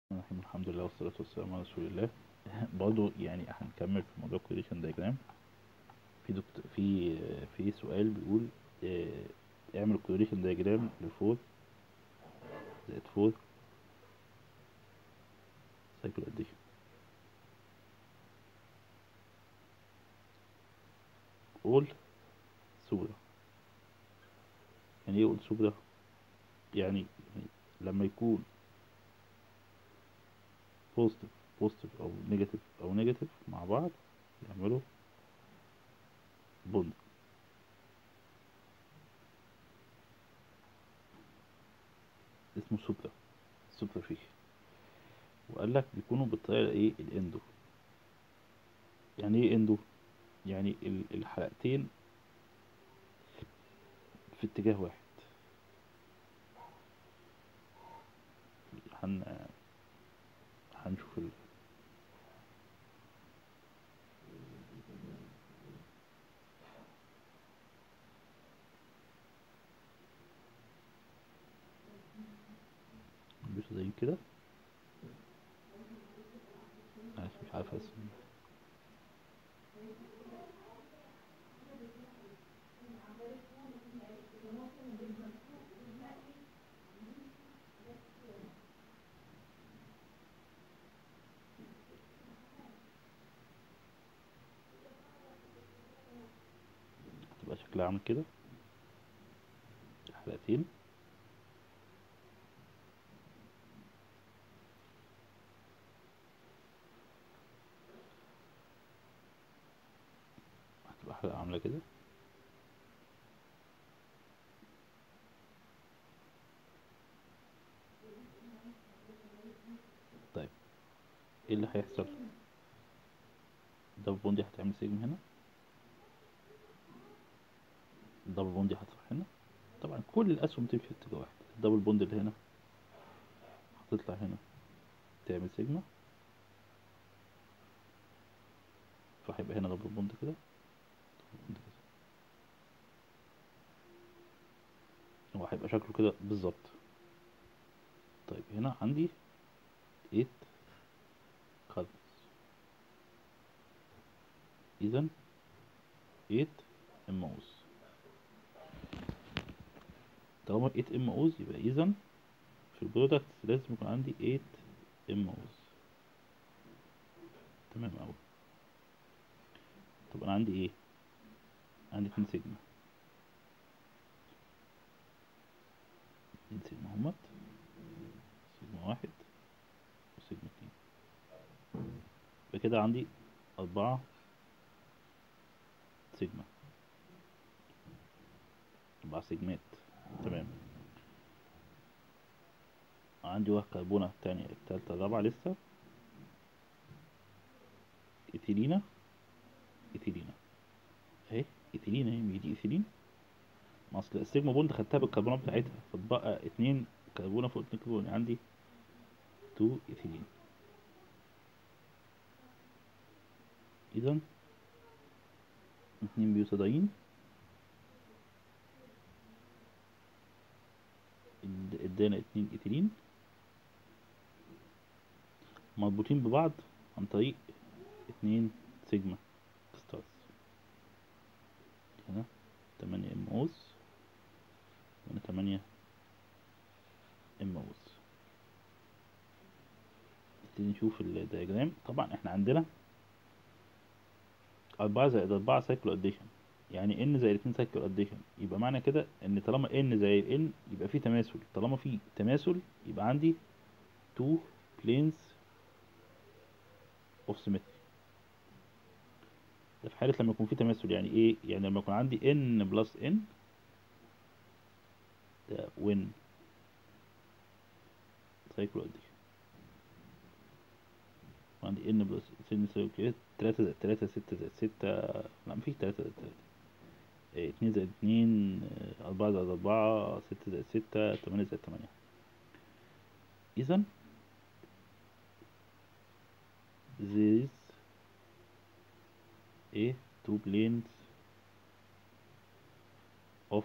الرحيم الحمد لله والصلاة والسلام على رسول الله برضو يعني هنكمل في موضوع كوريشن دايجرام في دكتور في في سؤال بيقول آه، اعمل كوريشن دايجرام لفور زائد فور سايكل اديشن قول صورة يعني ايه قول صورة يعني يعني لما يكون بوزيتيف بوزيتيف او نيجاتيف او نيجاتيف مع بعض يعملوا بوند اسمه سوبرا سوبرا فيش وقال لك بيكونوا بالطريقه ايه الاندو يعني ايه اندو يعني ال- الحلقتين في اتجاه واحد هن هنشوف ال... مش زي كده معلش مش عارف اسم تبقى شكلها عامل كده حلقتين هتبقى حلقة عاملة كده طيب ايه اللي هيحصل الدبل بوندي هتعمل سيجما هنا الدبل بوندي هتروح هنا طبعا كل الاسهم تمشي في اتجاه واحد الدبل بوند اللي هنا هتطلع هنا تعمل سيجما فهيبقى هنا دبل بوند كده دبل بوند كده هو هيبقى شكله كده بالظبط طيب هنا عندي 8 كاربونز اذا 8 ام اوز طالما 8 ام اوز يبقى اذا في البرودكت لازم يكون عندي 8 ام اوز تمام اوي طب انا عندي ايه عندي 2 سيجما 2 سيجما همت سيجما واحد وسيجما اتنين يبقى كده عندي أربعة سيجما أربع سيجمات تمام عندي واحد كربونة التانية التالتة الرابعة لسه إيثيلينا إيثيلينا أهي إيثيلينا أهي مش دي إيثيلين ما أصل السيجما بوند خدتها بالكربونات بتاعتها فاتبقى اتنين كربونة فوق اتنين كربون عندي تو إيثيلين إذا اتنين بيوتادين اد- ادانا اتنين إيثيلين مربوطين ببعض عن طريق اتنين سيجما ستارز هنا تمانية ام اوز وهنا تمانية ام اوز نبتدي نشوف الدياجرام طبعا احنا عندنا أربعة زائد أربعة سايكلو أديشن يعني ان زائد اتنين سايكلو أديشن يبقى معنى كده ان طالما ان زائد ان يبقى في تماثل طالما في تماثل يبقى عندي two planes of symmetry ده في حالة لما يكون في تماثل يعني ايه يعني لما يكون عندي n بلس n ده when سايكلو أديشن وعندي n بلس n يساوي كده تلاتة زائد تلاتة ستة زائد ستة لا مفيش تلاتة زائد تلاتة إيه، اتنين زائد اتنين آه، أربعة زائد أربعة ستة زائد ستة تمانية زائد تمانية إذا there is a two planes of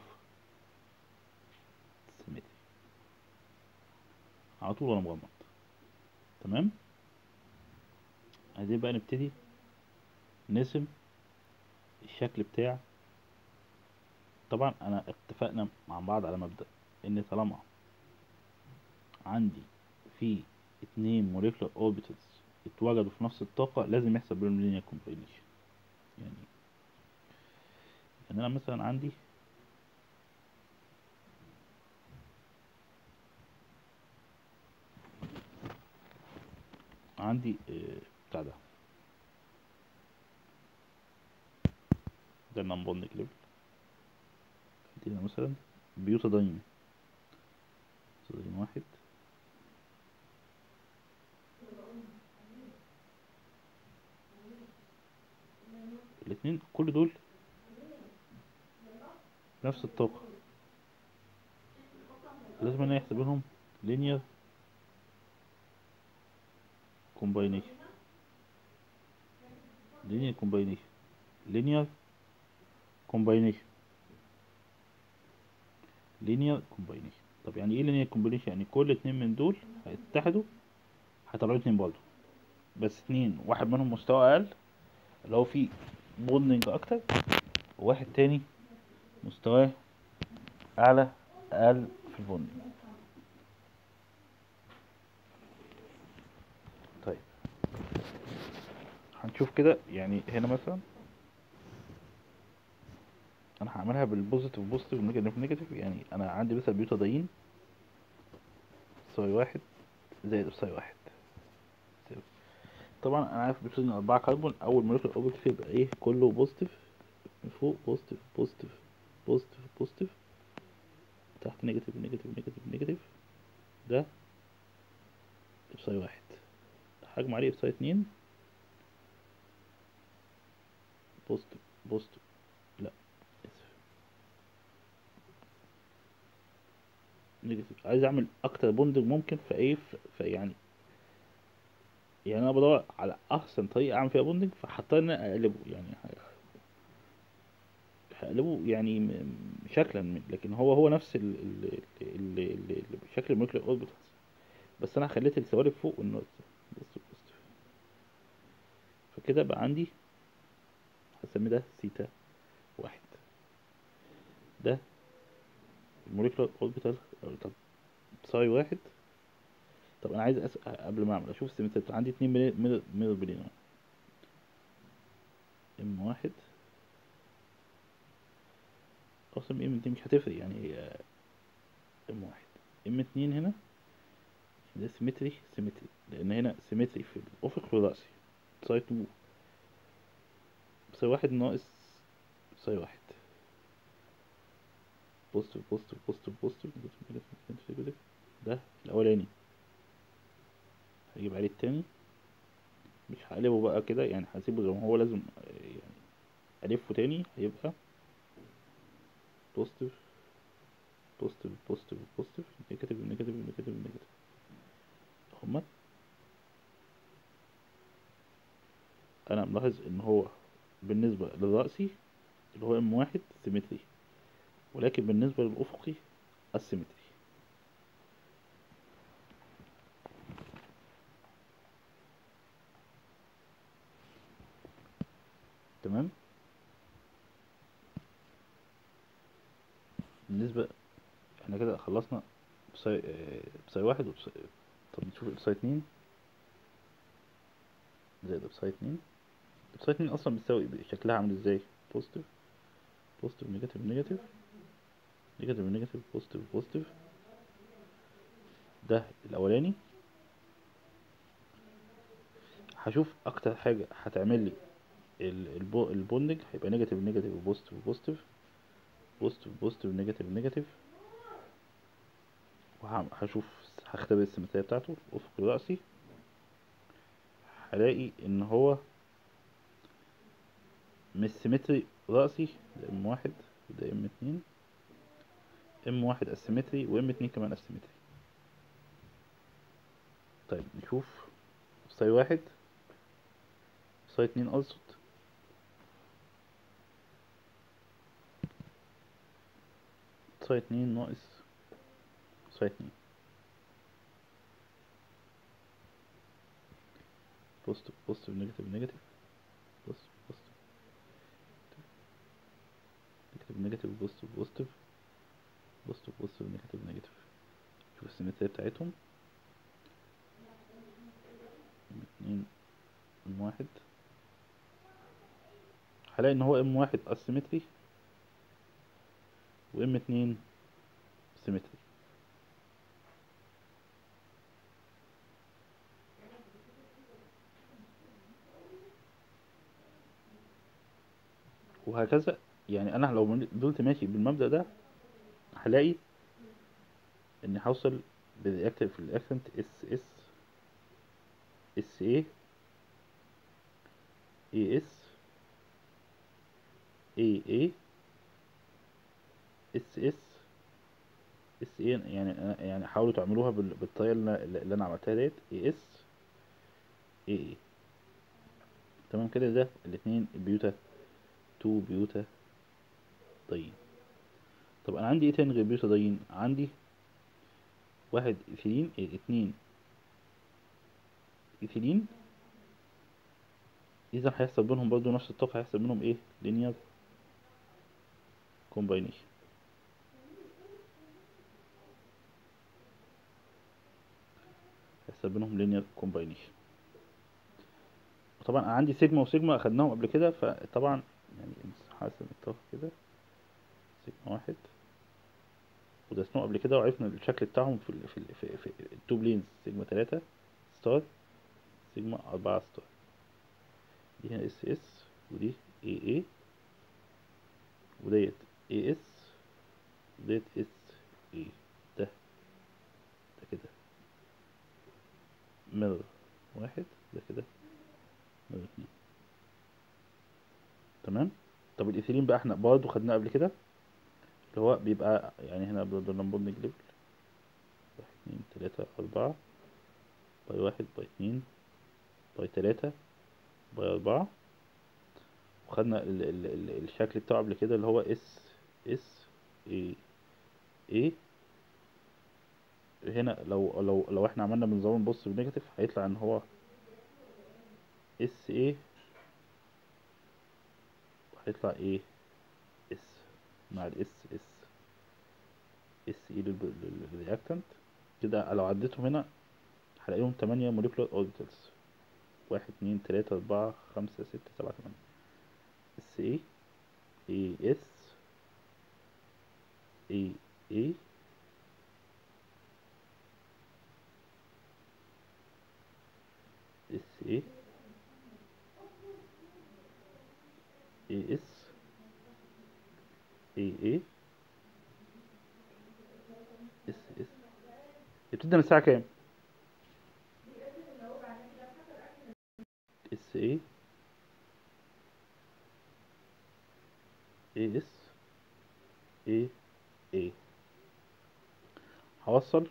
symmetry على طول وانا مغمض تمام عايزين بقى نبتدي نرسم الشكل بتاع طبعا انا اتفقنا مع بعض على مبدأ ان طالما عندي في اتنين molecular orbitals اتوجدوا في نفس الطاقة لازم يحصل بينهم linear combination يعني يعني انا مثلا عندي عندي آه، بتاع ده ده النون بوندنج ليفل عندنا مثلا بيوتادين بيوتادين واحد الاتنين كل دول نفس الطاقة لازم انا يحسب لهم linear combination linear combination linear combination linear combination طب يعني ايه linear combination يعني كل اتنين من دول هيتحدوا هيطلعوا اتنين برضه بس اتنين واحد منهم مستوى اقل اللي هو فيه بوندنج اكتر وواحد تاني مستواه اعلى اقل في البوندنج طيب هنشوف كده يعني هنا مثلا انا هعملها بالبوزيتيف بوزيتيف والنيجاتيف نيجاتيف يعني انا عندي مثلا بيوتادين تساوي واحد زائد تساوي واحد تساوي. طبعا انا عارف بيوتادين اربعة كربون اول مولكيولر اوبجكت يبقى ايه كله بوزيتيف من فوق بوزيتيف بوزيتيف بوزيتيف بوزيتيف تحت نيجاتيف نيجاتيف نيجاتيف نيجاتيف ده بساي واحد هجمع عليه بساي اتنين بوزيتيف بوزيتيف لا اسف نيجاتيف عايز اعمل اكتر بوندنج ممكن في ايه في في يعني يعني انا بدور على احسن طريقه اعمل فيها بوندنج فحطيت ان انا اقلبه يعني ه- هقلبه يعني م- م- شكلا م- لكن هو هو نفس ال ال ال ال ال شكل المولكيولر اوربيتالز بس انا خليت السوالف فوق والنقط بوزيتيف بوزيتيف فكده بقى عندي هسمي ده سيتا واحد ده المولكيولر اوربيتال طب ساي واحد طب انا عايز أس... قبل ما اعمل اشوف السيمتري عندي اتنين ميدل ميدل بلين ام واحد اصلا ام اتنين مش هتفرق يعني هي ام واحد ام اتنين هنا ده سيمتري سيمتري لان هنا سيمتري في الافق والرأسي ساي تو ساي واحد ناقص ساي واحد بوزيتيف بوزيتيف بوزيتيف بوزيتيف نيجاتيف نيجاتيف نيجاتيف ده الاولاني هجيب عليه التاني مش هقلبه بقى كده يعني هسيبه زي ما هو لازم آه، يعني الفه تاني هيبقى بوزيتيف بوزيتيف بوزيتيف بوزيتيف نيجاتيف نيجاتيف نيجاتيف نيجاتيف هما انا ملاحظ ان هو بالنسبة للرأسي اللي هو ام واحد سيمتري ولكن بالنسبة للأفقي اسيمتري تمام بالنسبة احنا كده خلصنا بساي آه، بساي واحد وبساي طب نشوف بساي اتنين زائد بساي اتنين بساي اتنين اصلا بتساوي شكلها عامل ازاي بوزيتيف بوزيتيف نيجاتيف نيجاتيف نيجاتيف نيجاتيف بوزيتيف بوزيتيف ده الاولاني هشوف اكتر حاجة هتعمل لي ال- البو البوندنج هيبقى نيجاتيف نيجاتيف بوزيتيف بوزيتيف بوزيتيف بوزيتيف نيجاتيف نيجاتيف وهشوف هختبر السيمترية بتاعته افق رأسي هلاقي ان هو مش سيمتري رأسي ده ام واحد وده ام اتنين ام واحد اسيمتري وام اتنين كمان اسيمتري طيب نشوف ساي واحد ساي اتنين ألسط ساي اتنين ناقص ساي اتنين بوزيتيف بوزيتيف نيجاتيف نيجاتيف بوزيتيف بوزيتيف نيجاتيف نيجاتيف بوزيتيف بوزيتيف بوزيتيف بوزيتيف نيجاتيف نيجاتيف شوف السيمترية بتاعتهم ام اتنين ام واحد هلاقي ان هو ام واحد اسيمتري وام اتنين سيمتري وهكذا يعني انا لو من- فضلت ماشي بالمبدأ ده هلاقي اني هوصل بالرياكتيف في الاكسنت اس اس اس اي اي اس اي اي اس اس اس اي يعني أنا- يعني حاولوا تعملوها بال- بالطريقه اللي أنا- اللي انا عملتها ديت اي اس اي اي تمام كده ده الاتنين بيوتا تو بيوتا ضيين طب انا عندي ايه تاني غير بيوتا ضيين عندي واحد ايثيلين إيه، اتنين ايثيلين اذا هيحصل بينهم برضو نفس الطاقة هيحصل بينهم ايه linear combination هيحصل بينهم linear combination وطبعا أنا عندي سيجما وسيجما اخدناهم قبل كده فطبعا يعني حاسب الطاقة كده سيجما واحد ودرسناه قبل كده وعرفنا الشكل بتاعهم في ال في ال في, في التو بلينز سيجما تلاتة ستار سيجما أربعة ستار دي هنا اس اس ودي اي اي وديت اي اس وديت اس اي ده ده كده ميرور واحد ده كده ميرور اتنين تمام طب الايثيلين بقى احنا برضه خدناه قبل كده اللي هو بيبقى يعني هنا برضه لمبود نجلب واحد اتنين تلاتة أربعة باي واحد باي اتنين باي تلاتة باي أربعة وخدنا ال ال ال الشكل بتاعه قبل كده اللي هو اس اس اي اي هنا لو لو لو احنا عملنا بنظام نبص بالنيجاتيف هيطلع ان هو اس اي وهيطلع ايه اس مع الاس اس اس اي للرياكتنت كده لو عديتهم هنا هلاقيهم تمانية موليكولار اوربيتالز واحد اتنين تلاتة أربعة خمسة ستة سبعة تمانية اس اي اي اس اي اي اس اي اي اس اي اي اس اس ابتدى من الساعة كام؟ اس اي اي اس اي اي هوصل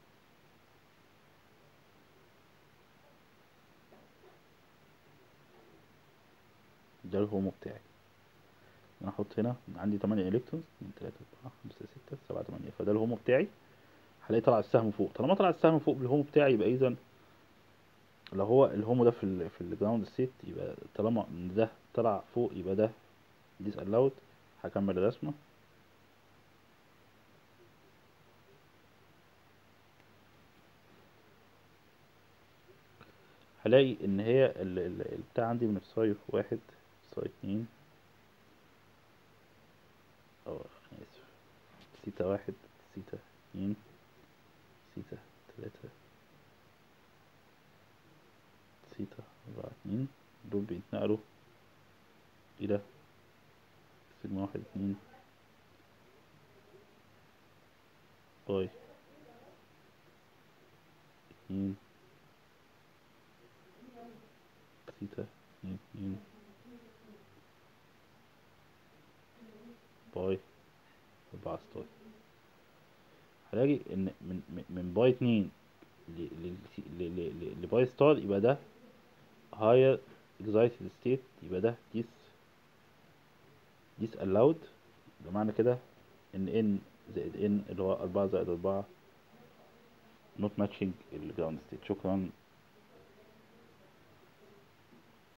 ده الهومو بتاعي انا هحط هنا عندي 8 الكترونز 2 3 4 5 6 7 8 فده الهومو بتاعي هلاقي طلع السهم فوق طالما طلع السهم فوق بالهومو بتاعي يبقى اذا لو هو الهومو ده في ال في الجراوند ستيت يبقى طالما ان ده طلع فوق يبقى ده ديس allowed هكمل الرسمه هلاقي ان هي ال- ال- البتاع عندي من الصايف واحد صايف اتنين اه انا اسف سيتا واحد سيتا اتنين سيتا تلاتة سيتا أربعة اتنين دول بيتنقلوا إلى سيجما واحد اتنين باي اتنين سيتا اتنين اتنين باي أربعة ستار هلاقي إن من من- من باي اتنين ل- ل- ل- ل- ل- لباي ستار يبقى ده higher excited state يبقى ده this this allowed ده معنى كده ان n زائد n اللي هو أربعة زائد أربعة not matching ال ground state شكرا